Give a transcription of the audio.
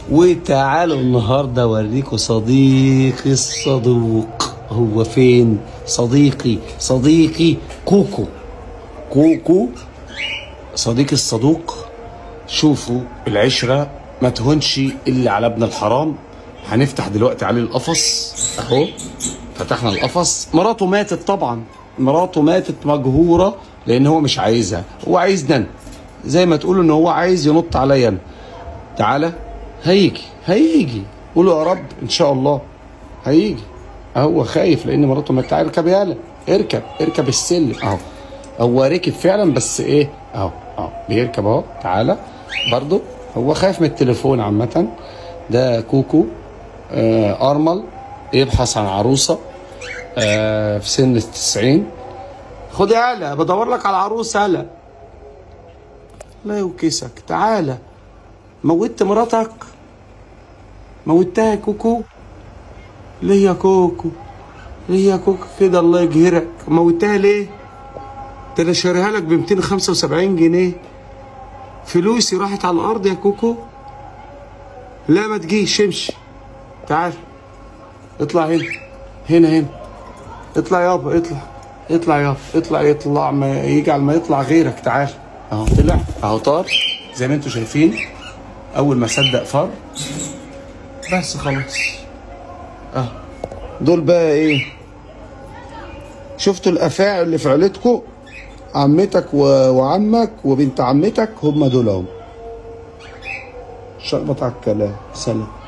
وتعالوا النهارده اوريكم صديقي الصدوق هو فين صديقي صديقي كوكو كوكو صديقي الصدوق شوفوا العشرة ما تهونش اللي على ابن الحرام هنفتح دلوقتي عليه القفص اهو فتحنا القفص مراته ماتت طبعا مراته ماتت مجهورة لان هو مش عايزها هو عايزنا أنا. زي ما تقولوا ان هو عايز ينط عليا أنا. تعالى هيجي هيجي قولوا يا رب ان شاء الله هيجي هو خايف لان مراته ماتت تعالى اركب يالا اركب اركب السلم اهو هو ركب فعلا بس ايه اهو اهو بيركب اهو تعالى برضو هو خايف من التليفون عامة ده كوكو آه ارمل يبحث عن عروسة آه في سن التسعين خد يا هلا بدور لك على عروسة هلا لا يوكسك تعالى موتت مراتك موتها يا كوكو ليه يا كوكو ليه يا كوكو كده الله يجهرك موتها ليه ده انا شاريها لك ب 275 جنيه فلوسي راحت على الارض يا كوكو لا ما تجيش امشي تعال اطلع هنا هنا هنا اطلع يابا اطلع اطلع يابا اطلع يطلع ما يجعل ما يطلع غيرك تعال اهو طلع اهو طار زي ما انتم شايفين اول ما صدق فار بس خلاص اه دول بقى ايه شفتوا الافاعي اللي في عيلتكم عمتك و... وعمك وبنت عمتك هم دول اهم شخبط على الكلام سلام